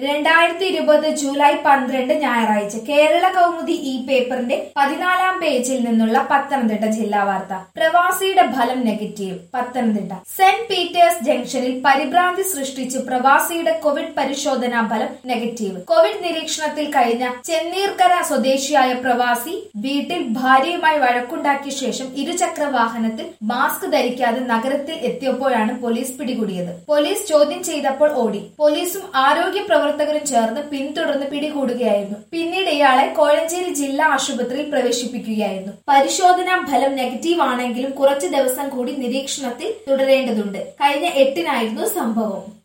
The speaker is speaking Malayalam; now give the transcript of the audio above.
രണ്ടായിരത്തി ഇരുപത് ജൂലൈ പന്ത്രണ്ട് ഞായറാഴ്ച കേരള കൗമുദി ഈ പേപ്പറിന്റെ പതിനാലാം പേജിൽ നിന്നുള്ള പത്തനംതിട്ട ജില്ലാ വാർത്ത പ്രവാസിയുടെ ഫലം നെഗറ്റീവ് പത്തനംതിട്ട സെന്റ് പീറ്റേഴ്സ് ജംഗ്ഷനിൽ പരിഭ്രാന്തി സൃഷ്ടിച്ച് പ്രവാസിയുടെ കോവിഡ് പരിശോധനാ ഫലം നെഗറ്റീവ് കോവിഡ് നിരീക്ഷണത്തിൽ കഴിഞ്ഞ ചെന്നീർക്കര സ്വദേശിയായ പ്രവാസി വീട്ടിൽ ഭാര്യയുമായി വഴക്കുണ്ടാക്കിയ ശേഷം ഇരുചക്ര വാഹനത്തിൽ മാസ്ക് ധരിക്കാതെ നഗരത്തിൽ എത്തിയപ്പോഴാണ് പോലീസ് പിടികൂടിയത് പോലീസ് ചോദ്യം ചെയ്തപ്പോൾ ഓടി പോലീസും ആരോഗ്യ പ്രവർത്തകരും ചേർന്ന് പിന്തുടർന്ന് പിടികൂടുകയായിരുന്നു പിന്നീട് ഇയാളെ കോഴഞ്ചേരി ജില്ലാ ആശുപത്രിയിൽ പ്രവേശിപ്പിക്കുകയായിരുന്നു പരിശോധനാ ഫലം നെഗറ്റീവ് ആണെങ്കിലും കുറച്ചു ദിവസം കൂടി നിരീക്ഷണത്തിൽ തുടരേണ്ടതുണ്ട് കഴിഞ്ഞ എട്ടിനായിരുന്നു സംഭവം